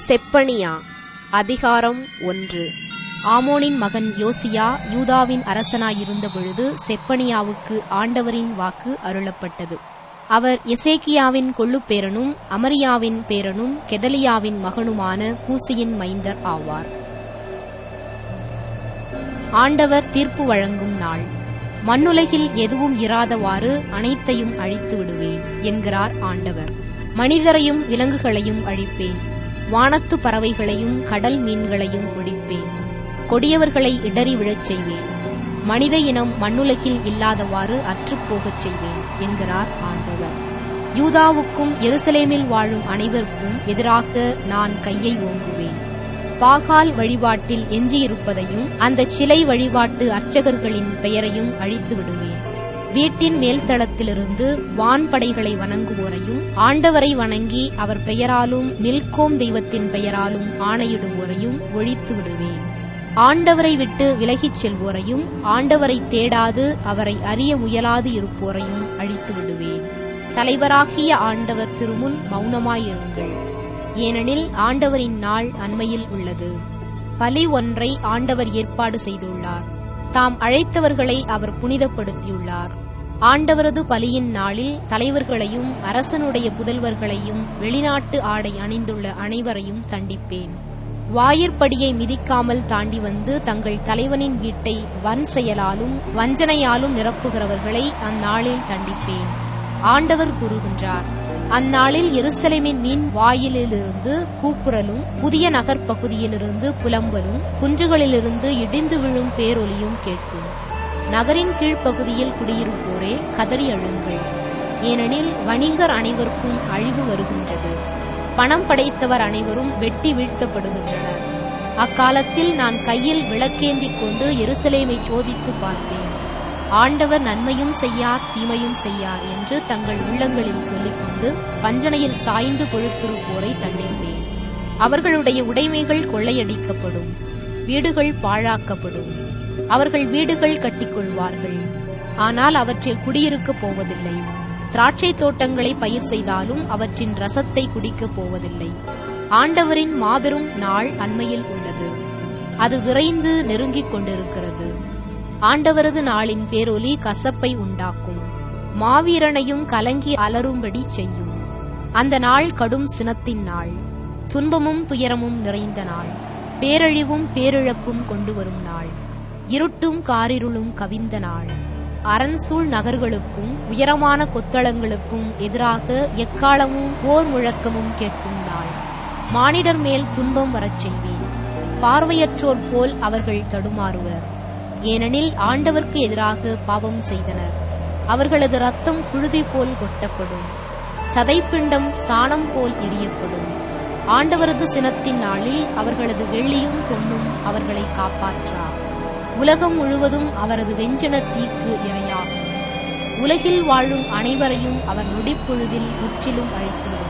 செப்பனியா அதிகாரம் ஒன்று ஆமோனின் மகன் யோசியா யூதாவின் அரசனாயிருந்த பொழுது செப்பனியாவுக்கு ஆண்டவரின் வாக்கு அருளப்பட்டது அவர் எசேக்கியாவின் கொள்ளுப்பேரனும் அமரியாவின் பேரனும் கெதலியாவின் மகனுமான கூசியின் மைந்தர் ஆவார் ஆண்டவர் தீர்ப்பு வழங்கும் நாள் மண்ணுலகில் எதுவும் இராதவாறு அனைத்தையும் அழித்து விடுவேன் என்கிறார் ஆண்டவர் மனிதரையும் விலங்குகளையும் அழிப்பேன் வானத்து பறவைகளையும் கடல் மீன்களையும் ஒழிப்பேன் கொடியவர்களை இடறி விழச் செய்வேன் மனித இனம் மண்ணுலகில் இல்லாதவாறு அற்றுப்போகச் செய்வேன் என்கிறார் ஆண்டவர் யூதாவுக்கும் எருசலேமில் வாழும் அனைவருக்கும் எதிராக நான் கையை ஓங்குவேன் பாகால் வழிபாட்டில் எஞ்சியிருப்பதையும் அந்த சிலை வழிபாட்டு அர்ச்சகர்களின் பெயரையும் அழித்து விடுவேன் வீட்டின் மேல்தளத்திலிருந்து வான்படைகளை வணங்குவோரையும் ஆண்டவரை வணங்கி அவர் பெயராலும் மில்கோம் தெய்வத்தின் பெயராலும் ஆணையிடுவோரையும் ஒழித்து விடுவேன் ஆண்டவரை விட்டு விலகிச் செல்வோரையும் ஆண்டவரை தேடாது அவரை அறிய முயலாது இருப்போரையும் அழித்து விடுவேன் தலைவராகிய ஆண்டவர் திருமுன் மௌனமாயிருங்கள் ஏனெனில் ஆண்டவரின் நாள் அண்மையில் உள்ளது பலி ஒன்றை ஆண்டவர் ஏற்பாடு செய்துள்ளார் தாம் அழைத்தவர்களை அவர் புனிதப்படுத்தியுள்ளார் ஆண்டவரது பலியின் நாளில் தலைவர்களையும் அரசனுடைய புதல்வர்களையும் வெளிநாட்டு ஆடை அணிந்துள்ள அனைவரையும் தண்டிப்பேன் வாயிற்படியை மிதிக்காமல் தாண்டி வந்து தங்கள் தலைவனின் வீட்டை வன் செயலாலும் வஞ்சனையாலும் நிரப்புகிறவர்களை அந்நாளில் தண்டிப்பேன் ஆண்டவர் கூறுகின்றார் அந்நாளில் எருசலேமின் மீன் வாயிலிலிருந்து கூக்குரலும் புதிய நகர் பகுதியிலிருந்து புலம்பலும் குன்றுகளிலிருந்து இடிந்து விழும் பேரொலியும் கேட்கும் நகரின் கீழ்ப்பகுதியில் குடியிருப்போரே கதறி அழுங்கள் ஏனெனில் வணிகர் அனைவருக்கும் அழிவு வருகின்றது பணம் படைத்தவர் அனைவரும் வெட்டி வீழ்த்தப்படுகின்றனர் அக்காலத்தில் நான் கையில் விளக்கேந்திக் கொண்டு எருசலேமை சோதித்து பார்ப்பேன் ஆண்டவர் நன்மையும் செய்யார் தீமையும் செய்யார் என்று தங்கள் உள்ளங்களில் சொல்லிக்கொண்டு வஞ்சனையில் சாய்ந்து கொழுத்திருப்போரை தண்டிப்பேன் அவர்களுடைய உடைமைகள் கொள்ளையடிக்கப்படும் வீடுகள் பாழாக்கப்படும் அவர்கள் வீடுகள் கட்டிக்கொள்வார்கள் ஆனால் அவற்றில் குடியிருக்கப் போவதில்லை திராட்சை தோட்டங்களை பயிர் செய்தாலும் அவற்றின் ரசத்தை குடிக்கப் போவதில்லை ஆண்டவரின் மாபெரும் நாள் அண்மையில் உள்ளது அது விரைந்து நெருங்கிக் கொண்டிருக்கிறது ஆண்டவரது நாளின் பேரொலி கசப்பை உண்டாக்கும் மாவீரனையும் கலங்கி அலரும்படி செய்யும் அந்த நாள் கடும் சினத்தின் நாள் துன்பமும் துயரமும் நிறைந்த நாள் பேரழிவும் பேரிழப்பும் கொண்டு வரும் நாள் இருட்டும் காரிருளும் கவிந்த நாள் அரண்சூழ் நகர்களுக்கும் உயரமான கொத்தளங்களுக்கும் எதிராக எக்காலமும் போர் முழக்கமும் கேட்கும் நாள் மானிடர் மேல் துன்பம் வரச் செய்வேன் பார்வையற்றோர் போல் அவர்கள் தடுமாறுவர் ஏனெனில் ஆண்டவர்க்கு எதிராக பாவம் செய்தனர் அவர்களது ரத்தம் புழுதி போல் கொட்டப்படும் சதைப்பிண்டம் சாணம் போல் எரியப்படும் ஆண்டவரது சினத்தின் நாளில் அவர்களது வெள்ளியும் பொன்னும் அவர்களை காப்பாற்றார் உலகம் முழுவதும் அவரது வெஞ்சன தீக்கு இரையாகும் உலகில் வாழும் அனைவரையும் அவர் நொடிப்பொழுதில் முற்றிலும் அழித்துவிடுவார்